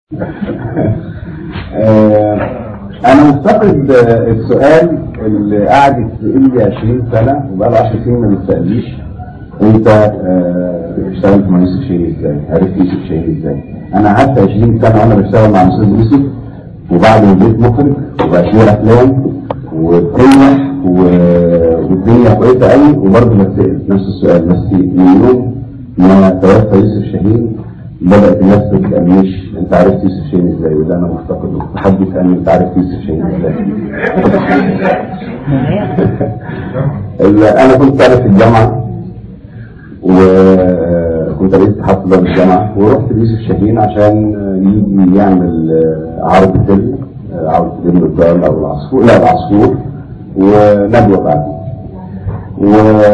آه، انا مفتقد آه، السؤال اللي قعد يسأل لي 20 سنة وبقى له 10 سنين ما بيسألنيش انت آه، اشتغلت مع يوسف شهير ازاي؟ عرفت يوسف شهير ازاي؟ انا قعدت 20 سنة وانا بشتغل مع استاذ يوسف وبعد ما بقيت مخرج وبشير افلام وبتنجح و- والدنيا كويسة قوي وبرضه بتسأل نفس السؤال بس من يوم ما توفى يوسف شاهين بدأت الناس ما تسألنيش انت عرفت يوسف شاهين ازاي وده انا مفتقده حد يسألني انت عرفت يوسف شاهين ازاي ال- انا كنت طالب في الجامعة وكنت رئيس اتحاد طلاب الجامعة ورحت ليوسف شاهين عشان يجي يعمل عرض فيلم عرض فيلم الضال او العصفور لا العصفور وندوة بعدين و...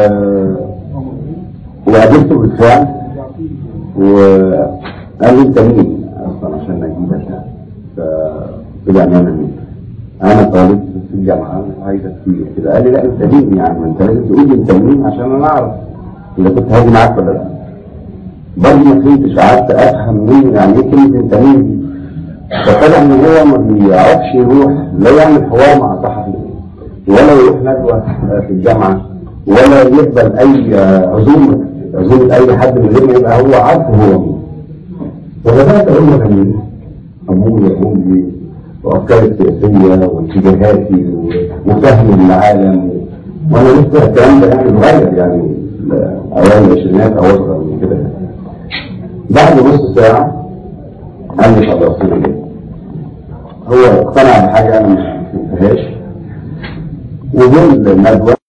وقابلته بالفعل وقال لي انت مين اصلا عشان اجيبك فقلت له انا مين انا طالب في الجامعه وعايز كتير كده قال لي لا انت مين يا عم انت لازم تقول لي انت مين عشان انا اعرف اذا كنت هاجي معاك ولا لا برضه ما فهمتش قعدت افهم مين يعني ايه كلمه انت مين دي فطلع ان هو ما بيعرفش يروح لا يعمل حوار مع صحفي ولا يروح ندوه في الجامعه ولا يقبل اي عزومه عزومه اي حد من غير ما يبقى هو عارف هو مين وبدات اقول له انا مين؟ همومي همومي وافكاري السياسيه واتجاهاتي و- وفهمي للعالم وانا لسه الكلام ده يعني صغير يعني اوائل العشرينات او اصغر من كده بعد نص ساعه قال لي خلاص كده هو اقتنع بحاجه انا ما فهمتهاش وجه الندوه